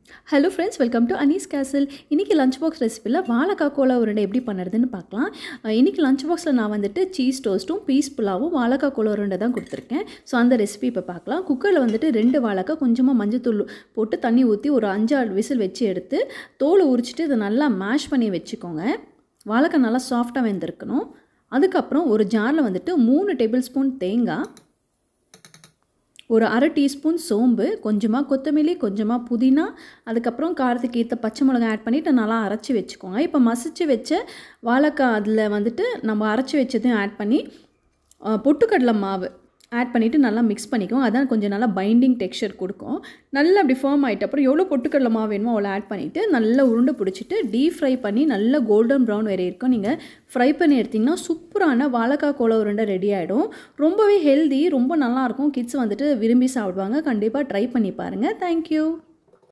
hello friends welcome to Anees கேசல் இன்றைக்கி lunch box ரெசிப்பியில் வாழைக்காய் கோலா உருண்டை எப்படி பண்ணுறதுன்னு பார்க்கலாம் அஹ் இன்னைக்கு லஞ்ச் பாக்ஸில் நான் வந்துட்டு சீஸ் டோஸ்ட்டும் பீஸ் புலாவும் வாழைக்காய் கோலா உருண்டை தான் கொடுத்துருக்கேன் ஸோ அந்த ரெசிபி இப்போ பார்க்கலாம் குக்கரில் வந்துட்டு ரெண்டு வாழைக்காய் கொஞ்சமாக மஞ்சத்தூள் போட்டு தண்ணி ஊற்றி ஒரு அஞ்சாறு விசில் வச்சு எடுத்து தோலை உரிச்சிட்டு இதை நல்லா மேஷ் பண்ணி வச்சுக்கோங்க வாழைக்காய் நல்லா சாஃப்டாக வெந்திருக்கணும் அதுக்கப்புறம் ஒரு ஜாரில் வந்துட்டு மூணு டேபிள் ஸ்பூன் தேங்காய் ஒரு அரை டீஸ்பூன் சோம்பு கொஞ்சமாக கொத்தமல்லி கொஞ்சமாக புதினா அதுக்கப்புறம் காரத்துக்கு ஏற்ற பச்சை மிளகாய் ஆட் பண்ணிவிட்டு நல்லா அரைச்சி வச்சுக்கோங்க இப்போ மசிச்சு வச்ச வாழைக்காய் அதில் வந்துட்டு நம்ம அரைச்சி வச்சதையும் ஆட் பண்ணி அஹ், பொட்டுக்கடலை மாவு ஆட் பண்ணிவிட்டு நல்லா மிக்ஸ் பண்ணிக்கோங்க அதான் கொஞ்சம் நல்லா பைண்டிங் டெக்ஸ்சர் கொடுக்கும் நல்லா அப்படி ஃபார்ம் ஆகிட்ட அப்புறம் எவ்வளோ பொட்டுக்கடலை மாவு வேணுமோ அவ்வளோ ஆட் பண்ணிவிட்டு நல்லா உருண்டை பிடிச்சிட்டு டீப் ஃப்ரை பண்ணி நல்லா கோல்டன் ப்ரௌன் வரை இருக்கும் நீங்கள் ஃப்ரை பண்ணி எடுத்திங்கன்னா சூப்பரான வாழைக்காய் கோல உருண்டை ரெடி ஆகிடும் ரொம்பவே ஹெல்தி ரொம்ப நல்லாயிருக்கும் கிட்ஸ் வந்துட்டு விரும்பி சாப்பிடுவாங்க கண்டிப்பாக ட்ரை பண்ணி பாருங்கள் தேங்க்யூ